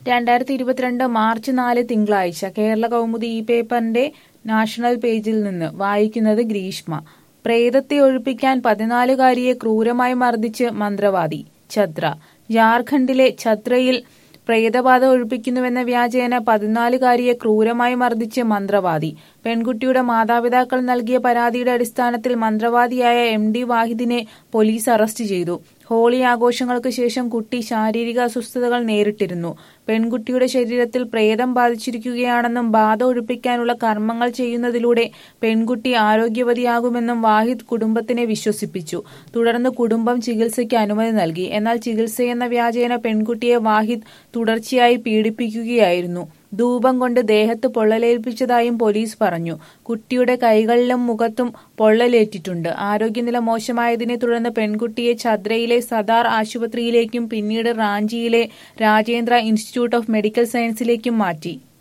രണ്ടായിരത്തി ഇരുപത്തിരണ്ട് മാർച്ച് നാല് തിങ്കളാഴ്ച കേരള കൗമുദി ഈ പേപ്പറിന്റെ നാഷണൽ പേജിൽ നിന്ന് വായിക്കുന്നത് ഗ്രീഷ്മ പ്രേതത്തെ ഒഴിപ്പിക്കാൻ പതിനാലുകാരിയെ ക്രൂരമായി മർദ്ദിച്ച് മന്ത്രവാദി ഛത്ര ജാർഖണ്ഡിലെ ഛത്രയിൽ പ്രേതബാധ ഒഴിപ്പിക്കുന്നുവെന്ന വ്യാജേന പതിനാലുകാരിയെ ക്രൂരമായി മർദ്ദിച്ച് മന്ത്രവാദി പെൺകുട്ടിയുടെ മാതാപിതാക്കൾ നൽകിയ പരാതിയുടെ അടിസ്ഥാനത്തിൽ മന്ത്രവാദിയായ എം ഡി വാഹിദിനെ പോലീസ് അറസ്റ്റ് ചെയ്തു ഹോളി ആഘോഷങ്ങൾക്ക് ശേഷം കുട്ടി ശാരീരിക അസ്വസ്ഥതകൾ നേരിട്ടിരുന്നു പെൺകുട്ടിയുടെ ശരീരത്തിൽ പ്രേതം ബാധിച്ചിരിക്കുകയാണെന്നും ബാധ ഒഴിപ്പിക്കാനുള്ള കർമ്മങ്ങൾ ചെയ്യുന്നതിലൂടെ പെൺകുട്ടി ആരോഗ്യവതിയാകുമെന്നും വാഹിദ് കുടുംബത്തിനെ വിശ്വസിപ്പിച്ചു തുടർന്ന് കുടുംബം ചികിത്സയ്ക്ക് അനുമതി നൽകി എന്നാൽ ചികിത്സയെന്ന വ്യാജേന പെൺകുട്ടിയെ വാഹിദ് തുടർച്ചയായി പീഡിപ്പിക്കുകയായിരുന്നു ധൂപം കൊണ്ട് ദേഹത്ത് പൊള്ളലേൽപ്പിച്ചതായും പോലീസ് പറഞ്ഞു കുട്ടിയുടെ കൈകളിലും മുഖത്തും പൊള്ളലേറ്റിട്ടുണ്ട് ആരോഗ്യനില മോശമായതിനെ തുടർന്ന് പെൺകുട്ടിയെ ഛദ്രയിലെ സദാർ ആശുപത്രിയിലേക്കും പിന്നീട് റാഞ്ചിയിലെ രാജേന്ദ്ര ഇൻസ്റ്റിറ്റ്യൂട്ട് ഓഫ് മെഡിക്കൽ സയൻസിലേക്കും മാറ്റി